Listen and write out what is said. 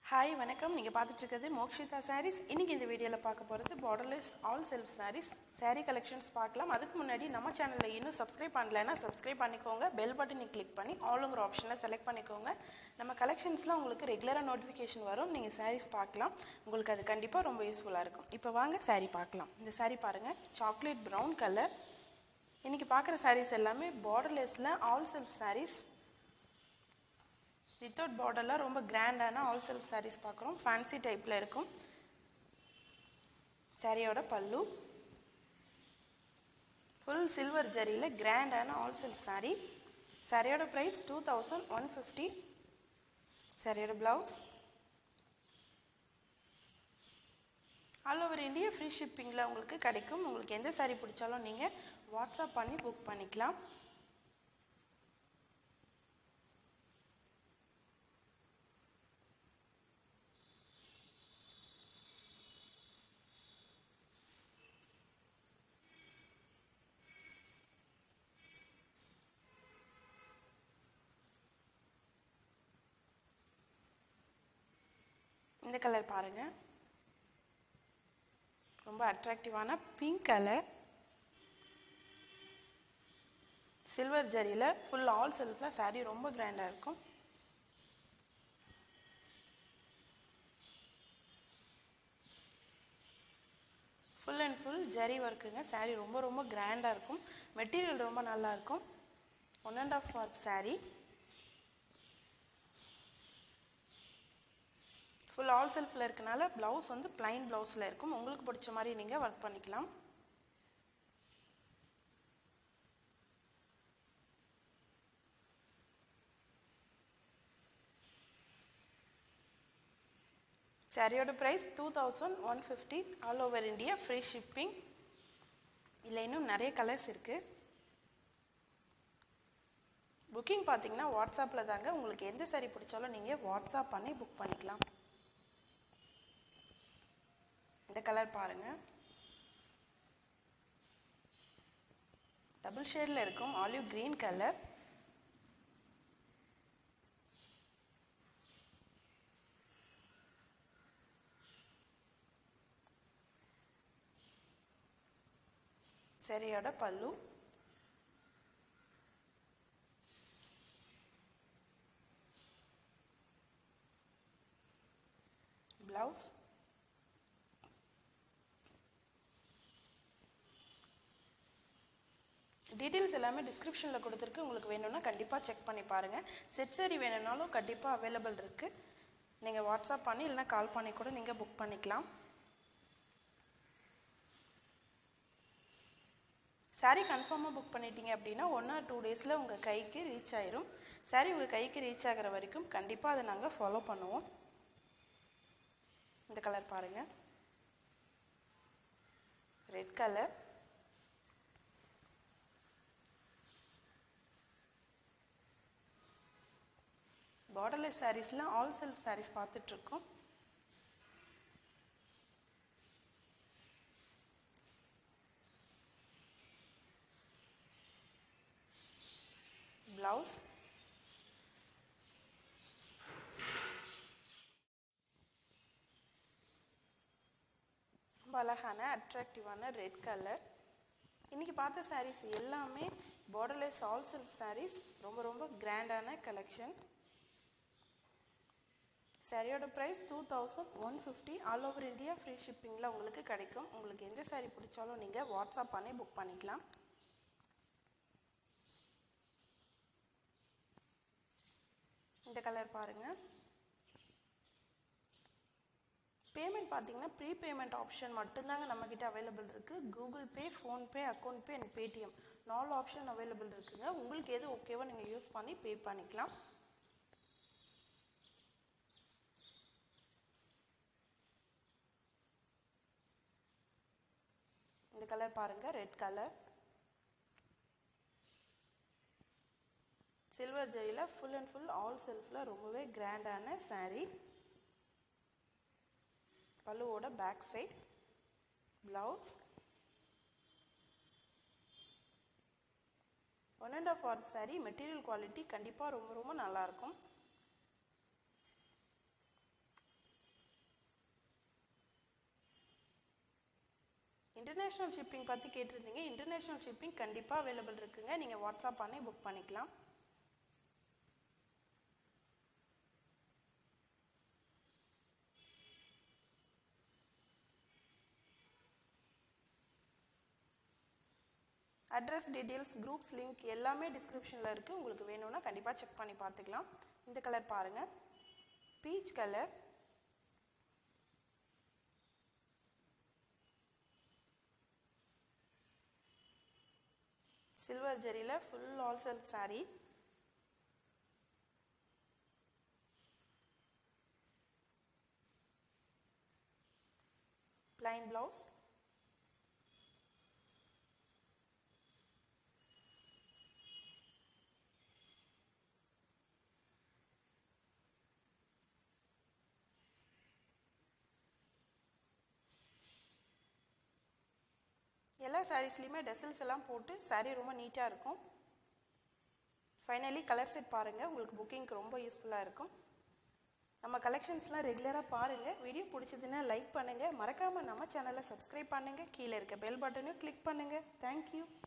hi வணக்கம் நீங்கள் பார்த்துட்டு இருக்கிறது மோக்ஷிதா சாரீஸ் இன்னைக்கு இந்த வீடியோவில் பார்க்க போகிறது borderless all self sarees saree collections பார்க்கலாம் அதுக்கு முன்னாடி நம்ம சேனலில் இன்னும் சப்ஸ்கிரைப் பண்ணலைன்னா சப்ஸ்கிரைப் பண்ணிக்கோங்க பெல் பட்டனை கிளிக் பண்ணி ஆளுங்கிற ஆப்ஷனை செலக்ட் பண்ணிக்கோங்க நம்ம கலெக்ஷன்ஸ்லாம் உங்களுக்கு ரெகுலராக நோட்டிஃபிகேஷன் வரும் நீங்கள் சாரீஸ் பார்க்கலாம் உங்களுக்கு அது கண்டிப்பாக ரொம்ப யூஸ்ஃபுல்லாக இருக்கும் இப்போ வாங்க saree பார்க்கலாம் இந்த saree பாருங்கள் சாக்லேட் ப்ரௌன் கலர் இன்னைக்கு பார்க்குற sarees எல்லாமே பார்டர்லெஸில் ஆல் செல்ஃப் sarees வித்தவுட் பார்டரில் ரொம்ப கிராண்டான ஆல் செல்ஃப் சாரீஸ் பார்க்குறோம் ஃபேன்சி டைப்பில் இருக்கும் சாரியோட பல்லு ஃபுல் சில்வர் ஜரியில் கிராண்டான ஆல் செல்ஃப் சாரீ சாரியோட price two thousand one fifty சாரியோட blouse all over India free ஷிப்பிங்கில் உங்களுக்கு கிடைக்கும் உங்களுக்கு எந்த சாரீ பிடிச்சாலும் நீங்கள் வாட்ஸ்அப் பண்ணி புக் பண்ணிக்கலாம் இந்த கலர் பாருங்க ரொம்ப அட்ராக்டிவான பிங்க் கலர் சில்வர் ஜரியில் ஃபுல் ஆல் செல்ஃபில் சாரீ ரொம்ப கிராண்டாக இருக்கும் ஃபுல் அண்ட் ஃபுல் ஜரி ஒர்க்குங்க சாரீ ரொம்ப ரொம்ப கிராண்டாக இருக்கும் மெட்டீரியல் ரொம்ப நல்லா இருக்கும் one and half work saree full all செல்ஃபில் இருக்கனால ப்ளவுஸ் வந்து பிளைன் ப்ளவுஸில் இருக்கும் உங்களுக்கு பிடிச்ச மாதிரி நீங்கள் ஒர்க் பண்ணிக்கலாம் சாரியோட price two thousand one fifty all over India free shipping இல்லை இன்னும் நிறைய கலர்ஸ் இருக்குது புக்கிங் பார்த்தீங்கன்னா வாட்ஸ்அப்பில் தாங்க உங்களுக்கு எந்த சாரி பிடிச்சாலும் நீங்கள் வாட்ஸ்அப் பண்ணி புக் பண்ணிக்கலாம் இந்த கலர் பாருங்க டபுள் ஷேடில் இருக்கும் ஆலிவ் கிரீன் கலர் சரியோட பல்லு பிளவுஸ் டீட்டெயில்ஸ் எல்லாமே டிஸ்கிரிப்ஷனில் கொடுத்துருக்கு உங்களுக்கு வேணும்னா கண்டிப்பாக செக் பண்ணி பாருங்கள் செட் சரி வேணும்னாலும் கண்டிப்பாக அவைலபிள் இருக்குது நீங்கள் வாட்ஸ்அப் பண்ணி இல்லைனா கால் பண்ணி கூட நீங்கள் புக் பண்ணிக்கலாம் சாரீ கன்ஃபார்மாக புக் பண்ணிட்டீங்க அப்படின்னா ஒன் ஆர் டூ டேஸில் உங்கள் கைக்கு ரீச் ஆயிரும் சாரீ உங்கள் கைக்கு ரீச் ஆகிற வரைக்கும் கண்டிப்பாக அதை நாங்கள் ஃபாலோ பண்ணுவோம் இந்த கலர் பாருங்கள் ரெட் கலர் பார்டர்லெஸ் சாரீஸ்லாம் ஆல் செல்ஃப் சாரீஸ் பார்த்துட்ருக்கோம் பிளவுஸ் ரொம்ப அழகான அட்ராக்டிவான ரெட் கலர் இன்றைக்கி பார்த்த சாரீஸ் எல்லாமே பார்டர்லெஸ் ஆல் செல்ஃப் சாரீஸ் ரொம்ப ரொம்ப கிராண்டான கலெக்ஷன் சாரியோட price two thousand one fifty all over India free ஷிப்பிங்கில் உங்களுக்கு கிடைக்கும் உங்களுக்கு எந்த சாரீ பிடிச்சாலும் நீங்கள் வாட்ஸ்அப் பண்ணி புக் பண்ணிக்கலாம் இந்த கலர் பாருங்கள் பேமெண்ட் பார்த்தீங்கன்னா ப்ரீ பேமெண்ட் ஆப்ஷன் மட்டும்தாங்க நம்மக்கிட்ட அவைலபிள் இருக்குது Google Pay PhonePe account pay and Paytm நாலு ஆப்ஷன் அவைலபிள் இருக்குங்க உங்களுக்கு எது ஓகேவோ நீங்கள் யூஸ் பண்ணி பே பண்ணிக்கலாம் இந்த கலர் பாருங்க ரெட் கலர் சில்வர் ஜெரியில் ஃபுல் அண்ட் ஃபுல் ஆல் செல்ஃபில் ரொம்பவே கிராண்டான சாரீ பல்லுவோட back side blouse one and half work saree material quality கண்டிப்பாக ரொம்ப ரொம்ப நல்லாயிருக்கும் இன்டர்நேஷ்னல் ஷிப்பிங் பற்றி கேட்டிருந்தீங்க இன்டர்நேஷ்னல் ஷிப்பிங் கண்டிப்பாக அவைலபிள் இருக்குங்க நீங்கள் வாட்ஸ்அப் பண்ணி புக் பண்ணிக்கலாம் அட்ரஸ் டீட்டெயில்ஸ் குரூப்ஸ் லிங்க் எல்லாமே டிஸ்கிரிப்ஷனில் இருக்குது உங்களுக்கு வேணும்னா கண்டிப்பாக செக் பண்ணி பார்த்துக்கலாம் இந்த கலர் பாருங்கள் பீச் கலர் சில்வர் ஜெரியில் full all self saree plain blouse எல்லா சாரீஸ்லையுமே டெசல்ஸ் எல்லாம் போட்டு saree ரொம்ப நீட்டாக இருக்கும் ஃபைனலி கலர் செட் பாருங்கள் உங்களுக்கு புக்கிங்க்கு ரொம்ப யூஸ்ஃபுல்லாக இருக்கும் நம்ம கலெக்ஷன்ஸ்லாம் ரெகுலராக பாருங்கள் வீடியோ பிடிச்சதுன்னா லைக் பண்ணுங்கள் மறக்காமல் நம்ம சேனலை சப்ஸ்கிரைப் பண்ணுங்கள் கீழே இருக்க பெல் பட்டனையும் கிளிக் பண்ணுங்கள் தேங்க்யூ